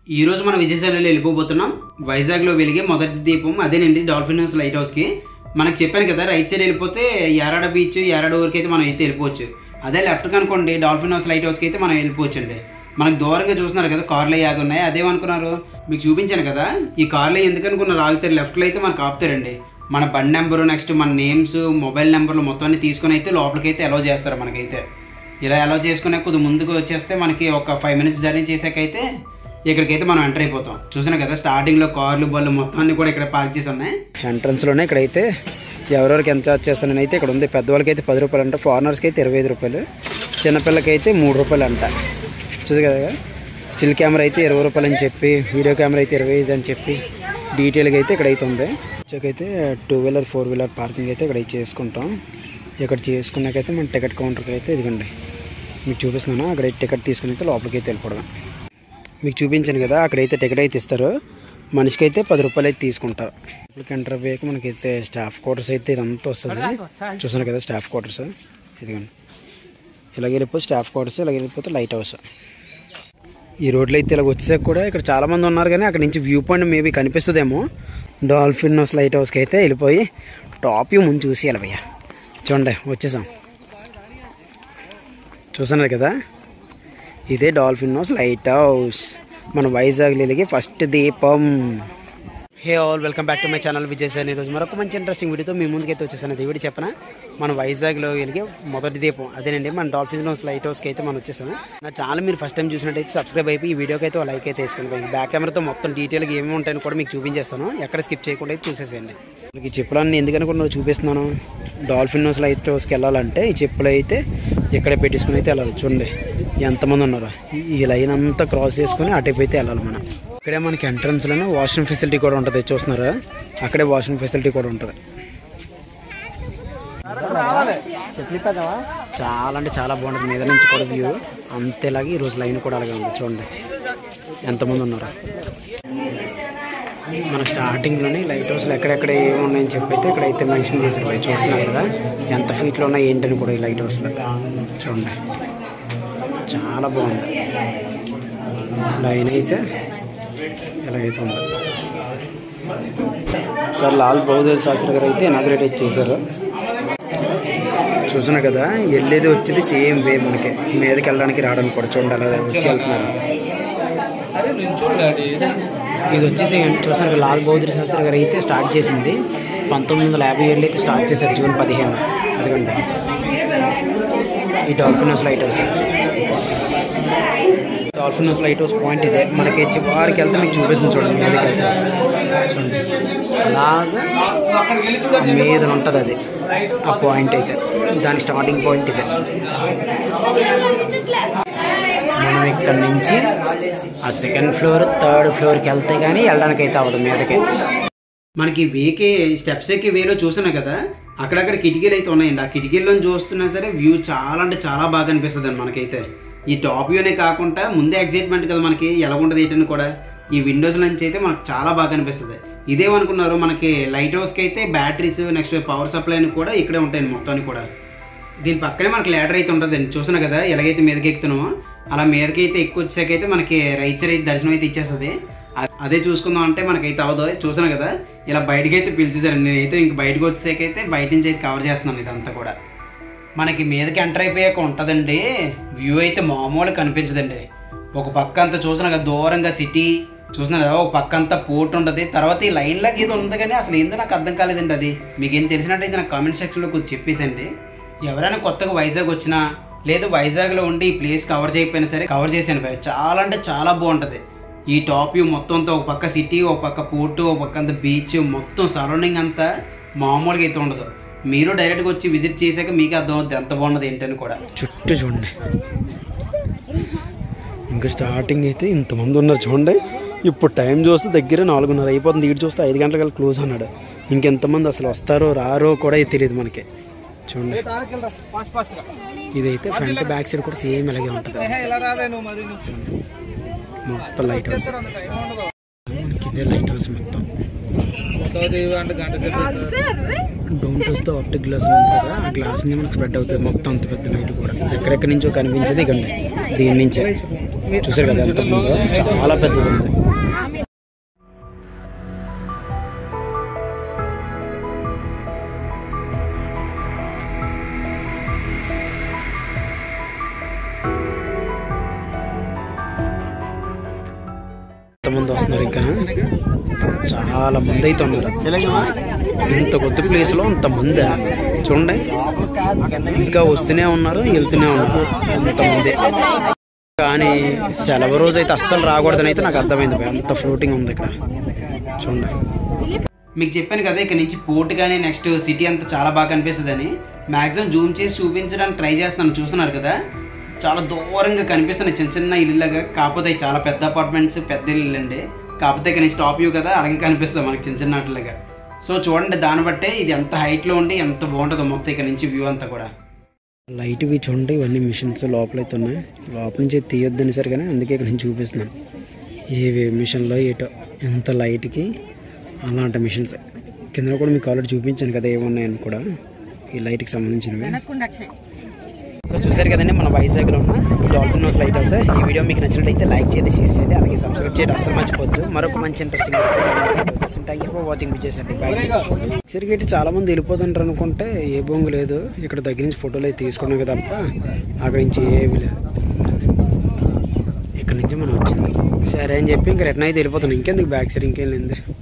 ఈ రోజు మన విజయశాలలో వెళ్ళిపోబోతున్నాం వైజాగ్లో వెలిగే మొదటి దీపం అదేనండి డాల్ఫిన్ హౌస్ లైట్ హౌస్కి మనకు చెప్పాను కదా రైట్ సైడ్ వెళ్ళిపోతే యారాడ బీచ్ యారాడ ఊరికి అయితే మనం అయితే వెళ్ళిపోవచ్చు అదే లెఫ్ట్ కనుకోండి డాల్ఫిన్ హౌస్ లైట్ హౌస్కి అయితే మనం వెళ్ళిపోవచ్చు అండి మనకు దూరంగా చూస్తున్నారు కదా కార్లు ఆగి ఉన్నాయి అదేమనుకున్నారు మీకు చూపించాను కదా ఈ కార్లు ఎందుకు అనుకున్నారు ఆగుతారు లెఫ్ట్లో అయితే మనకు ఆపుతారండి మన బండి నెంబరు నెక్స్ట్ మన నేమ్స్ మొబైల్ నెంబర్లు మొత్తం అన్ని తీసుకొని అయితే లోపలికి అయితే అలౌ చేస్తారు మనకైతే ఇలా అలౌ చేసుకునే కొద్ది ముందుకు వచ్చేస్తే మనకి ఒక ఫైవ్ మినిట్స్ జర్నీ చేసాకైతే ఇక్కడికైతే మనం ఎంటర్ అయిపోతాం చూసాను కదా స్టార్టింగ్లో కార్లు బళ్ళు మొత్తం అన్ని కూడా ఇక్కడ పార్క్ చేసి ఉన్నాయి ఎంట్రన్స్లోనే ఇక్కడైతే ఎవరెవరికి ఎంత చార్జ్ చేస్తానని అయితే ఇక్కడ ఉంది పెద్దవాళ్ళకి అయితే పది రూపాయలు అంట ఫారినర్స్కి అయితే ఇరవై ఐదు రూపాయలు చిన్నపిల్లకి అయితే మూడు రూపాయలు అంట చూసి కదా స్టిల్ కెమెరా అయితే ఇరవై రూపాయలు అని చెప్పి వీడియో కెమెరా అయితే ఇరవై ఐదు అని చెప్పి డీటెయిల్గా అయితే ఇక్కడ అయితే ఉంది వచ్చాకైతే two wheeler four wheeler parking అయితే ఇక్కడ చేసుకుంటాం ఇక్కడ చేసుకున్నాకైతే మన టికెట్ కౌంటర్కి అయితే ఇదిగండి మీకు చూపిస్తున్నాను అక్కడ టికెట్ తీసుకుని అయితే లోపలికి అయితే వెళ్ళిపోవడం మీకు చూపించాను కదా అక్కడైతే టికెట్ అయితే ఇస్తారు మనిషికి అయితే పది రూపాయలు అయితే తీసుకుంటారు ఇప్పటికి ఎంటర్ అయ్యాక మనకైతే స్టాఫ్ క్వార్టర్స్ అయితే ఇదంతా వస్తుంది చూసాను కదా స్టాఫ్ క్వార్టర్స్ ఇదిగోండి ఇలాగ వెళ్ళిపోతే స్టాఫ్ క్వార్టర్స్ ఇలాగ వెళ్ళిపోతే లైట్ హౌస్ ఈ రోడ్లో అయితే ఇలా వచ్చాక కూడా ఇక్కడ చాలా మంది ఉన్నారు కానీ అక్కడ నుంచి వ్యూ పాయింట్ మేబీ కనిపిస్తుందేమో డాల్ఫిన్ హౌస్ లైట్ హౌస్కి అయితే వెళ్ళిపోయి టాప్ వ్యూ ముందు చూసి వెళ్ళబోయా చూడండి వచ్చేసాం చూస్తున్నారు కదా ఇదే డాల్ఫిన్ హౌస్ లైట్ హౌస్ మన వైజాగ్ వెలిగే ఫస్ట్ దీపం hey all welcome back to my channel Vijay sir ఈరోజు మరొక మంచి ఇంట్రెస్టింగ్ వీడియోతో మీ ముందుకైతే వచ్చేసాను అది వీడియో చెప్పనా మన వైజాగ్లో వెలిగే మొదటి దీపం అదేనండి మన డాల్ఫిన్ హౌస్ లైట్ హౌస్కి అయితే మనం వచ్చేసాను నా ఛానల్ మీరు ఫస్ట్ టైం చూసినట్టయితే సబ్స్క్రైబ్ అయిపోయి ఈ వీడియోకి అయితే లైక్ అయితే వేసుకుని పోయి బ్యాక్ కెమెరాతో మొత్తం డీటెయిల్గా ఏమేమి ఉంటాయని కూడా మీకు చూపించేస్తాను ఎక్కడ స్కిప్ చేయకుండా అయితే చూసేసేయండి ఈ చెప్పులన్నీ ఎందుకని కూడా చూపిస్తున్నాను డాల్ఫిన్ హౌస్ లైట్ హౌస్కి వెళ్ళాలంటే ఈ చెప్పులు అయితే ఇక్కడే పెట్టేసుకుని అయితే వెళ్ళాలి చూడండి ఎంతమంది ఉన్నారు ఈ- ఈ లైన్ అంతా క్రాస్ చేసుకుని అటువైపు అయితే వెళ్ళాలి మనం ఇక్కడే మనకి ఎంట్రన్స్లోనే వాష్రూమ్ ఫెసిలిటీ కూడా ఉంటుంది చూస్తున్నారా అక్కడే వాష్రూమ్ ఫెసిలిటీ కూడా ఉంటుంది చాలా అంటే చాలా బాగుంటుంది మీద నుంచి కూడా వ్యూ అంతేలాగా ఈరోజు లైన్ కూడా అలాగే ఉంది చూడండి ఎంతమంది ఉన్నారు మన స్టార్టింగ్లోనే లైట్ హౌస్లు ఎక్కడెక్కడ ఏమి ఉన్నాయని చెప్పి అయితే ఇక్కడ అయితే మెన్షన్ చేశారు అవి చూస్తున్నారు కదా ఎంత ఫీట్లో ఉన్నాయి ఏంటని కూడా ఈ లైట్ హౌస్లో చూడండి చాలా బాగుంది లైన్ అయితే ఇలా అయితే ఉంది సార్ లాల్ బహదూర్ శాస్త్రి గారు అయితే ఇనాగ్రేట్ అయితే చేశారు చూసినా కదా వెళ్ళేది వచ్చేది సేమ్ వే మనకి మీదకి వెళ్ళడానికి రావడానికి కూడా చూడండి అలా వచ్చి వెళ్తున్నారు ఇది వచ్చేసి చూస్తున్నారు కదా, లాల్ బహదూర్ శాస్త్రి గారు అయితే స్టార్ట్ చేసింది పంతొమ్మిది వందల యాభై ఏళ్ళు అయితే స్టార్ట్ చేశారు జూన్ పదిహేను అదిగండి ఈ dolphin house light house dolphin house light house point ఇదే మనకి చివరికి వెళ్తే మీకు చూపిస్తుంది చూడండి మీదకి వెళ్తే చూడండి అలాగా ఆ మీద ఉంటుంది అది ఆ పాయింట్ అయితే దాని స్టార్టింగ్ పాయింట్ ఇదే మనం ఇక్కడ నుంచి ఆ సెకండ్ ఫ్లోర్ థర్డ్ ఫ్లోర్కి వెళ్తే కానీ వెళ్ళడానికి అయితే అవ్వదు మీదకి మనకి వేకే స్టెప్స్ ఎక్కి వేలో చూస్తున్నాం కదా అక్కడక్కడ కిటికీలు అయితే ఉన్నాయండి ఆ కిటికీల్లో చూస్తున్నా సరే వ్యూ చాలా అంటే చాలా బాగా అనిపిస్తుంది అండి మనకైతే ఈ టాప్ వ్యూనే కాకుండా ముందే ఎగ్జైట్మెంట్ కదా మనకి ఎలా ఉంటుంది ఏంటని కూడా ఈ విండోస్ నుంచి అయితే మనకు చాలా బాగా అనిపిస్తుంది ఇదేమనుకున్నారు మనకి లైట్ హౌస్కి అయితే బ్యాటరీస్ నెక్స్ట్ పవర్ సప్లై కూడా ఇక్కడే ఉంటాయండి మొత్తాన్ని కూడా దీని పక్కనే మనకి ల్యాడర్ అయితే ఉంటుందండి చూసిన కదా ఎలాగైతే మీదకి ఎక్కుతున్నామో అలా మీదకి అయితే ఎక్కువ వచ్చాకైతే మనకి రైట్ సైడ్ అయితే దర్శనం అయితే ఇచ్చేస్తుంది అ- అదే చూసుకుందాం అంటే మనకైతే అవదు చూసాను కదా ఇలా బయటకి అయితే పిలిచేసారండి నేనైతే ఇంక బయటకు వచ్చాకైతే బయట నుంచి అయితే కవర్ చేస్తున్నాను ఇదంతా కూడా మనకి మీదకి ఎంటర్ అయిపోయాక ఉంటుందండి వ్యూ అయితే మామూలు కనిపించదండి ఒక పక్క అంతా చూసిన కదా దూరంగా సిటీ చూసిన కదా ఒక పక్క అంతా పోర్ట్ ఉంటుంది తర్వాత ఈ లైన్లోకి ఏదో ఉంది కానీ అసలు ఏందో నాకు అర్థం కాలేదండి అది మీకు ఏం తెలిసినట్టయితే నాకు కామెంట్ సెక్షన్లో కొంచెం చెప్పేసండి ఎవరైనా కొత్తగా వైజాగ్ వచ్చినా లేదు వైజాగ్లో ఉండి ఈ ప్లేస్ కవర్ చేయకపోయినా సరే కవర్ చేశాను భయ్ చాలా అంటే చాలా బాగుంటుంది ఈ టాప్ వ్యూ మొత్తం అంతా ఒక పక్క సిటీ ఒక పక్క పోర్టు ఒక పక్క అంతా బీచ్ మొత్తం సరౌండింగ్ అంతా మామూలుగా అయితే ఉండదు మీరు డైరెక్ట్గా వచ్చి విజిట్ చేశాక మీకు అర్థం అవుతుంది ఎంత బాగున్నది ఏంటని కూడా చుట్టూ చూడండి ఇంకా స్టార్టింగ్ అయితే ఇంతమంది ఉన్నారు చూడండి ఇప్పుడు టైం చూస్తే దగ్గర నాలుగున్నర అయిపోతుంది ఇటు చూస్తే ఐదు గంటలకల్లా క్లోజ్ అన్నాడు ఇంకెంతమంది అసలు వస్తారో రారో కూడా తెలియదు మనకి చూడండి ఇదైతే ఫ్రంట్ బ్యాక్ సైడ్ కూడా సేమ్ ఇలాగే ఉంటుంది మొత్తం లైట్ హౌస్ మనకి ఇదే లైట్ హౌస్ మొత్తం డోంట్ వస్తే ఆప్టిక్ గ్లాస్ ఉంది కదా ఆ గ్లాస్ నుంచి మనకి స్ప్రెడ్ అవుతుంది మొత్తం అంత పెద్ద లైట్ కూడా ఎక్కడెక్కడి నుంచో కనిపించేది ఇక్కడ దీని నుంచే చూసారు కదా ఎంత ఉందో చాలా పెద్దది ఉంది ఎంతమంది వస్తున్నారు ఇంకా చాలా మంది అయితే ఉన్నారు ఇంత కొద్ది ప్లేస్ లో ఇంత మంది చూడండి ఇంకా వస్తూనే ఉన్నారు వెళ్తూనే ఉన్నారు ఇంతమంది కానీ సెలవు రోజు అయితే అస్సలు రాకూడదని అయితే నాకు అర్థమైంది భయ్. అంత ఫ్లోటింగ్ ఉంది ఇక్కడ చూడండి మీకు చెప్పాను కదా ఇక్కడ నుంచి పోర్ట్ కానీ నెక్స్ట్ సిటీ అంతా చాలా బాగా కనిపిస్తుంది అని మ్యాక్సిమం జూమ్ చేసి చూపించడానికి ట్రై చేస్తున్నాను చూస్తున్నారు కదా చాలా దూరంగా కనిపిస్తున్నాయి చిన్న చిన్న ఇల్లులాగా కాకపోతే అవి చాలా పెద్ద అపార్ట్మెంట్స్ పెద్ద ఇల్లు అండి కాకపోతే ఇక్కడ నుంచి టాప్ వ్యూ కదా అలాగే కనిపిస్తుంది మనకి చిన్న చిన్న వాటిలాగా సో చూడండి దాన్ని బట్టే ఇది ఎంత హైట్లో ఉండి ఎంత బాగుంటుందో మొత్తం ఇక్కడ నుంచి వ్యూ అంతా కూడా లైట్ ఇవి చూడండి ఇవన్నీ మిషన్స్ లోపలైతే ఉన్నాయి లోపల నుంచి తీయొద్దని సరే కానీ అందుకే ఇక్కడ నేను చూపిస్తున్నాను ఏవి మిషన్లో ఏటో ఎంత లైట్కి అలాంటి మిషన్స్ కింద కూడా మీకు ఆల్రెడీ చూపించాను కదా ఏమున్నాయని కూడా ఈ లైట్కి సంబంధించినవి సో చూసారు కదండి మన వైజాగ్లో ఉన్న ఈ డాల్ఫిన్ హౌస్ లైట్ హౌస్ ఈ వీడియో మీకు నచ్చినట్లయితే లైక్ చేయండి షేర్ చేయండి అలాగే సబ్స్క్రైబ్ చేయండి అసలు మర్చిపోద్దు మరొక మంచి interesting thank you for watching విజయసండి సరిగ్గా ఇటు చాలా మంది వెళ్ళిపోతుంటారు అనుకుంటే ఏ బొంగు లేదు ఇక్కడ దగ్గర నుంచి ఫోటోలు అయితే తీసుకున్నాం కదా తప్ప అక్కడ నుంచి ఏమీ లేదు ఇక్కడ నుంచి మనం వచ్చింది సరే అని చెప్పి ఇంకా రిటర్న్ అయితే వెళ్ళిపోతున్నాం ఇంకెందుకు బ్యాక్ సైడ్ ఇంకేం లేదు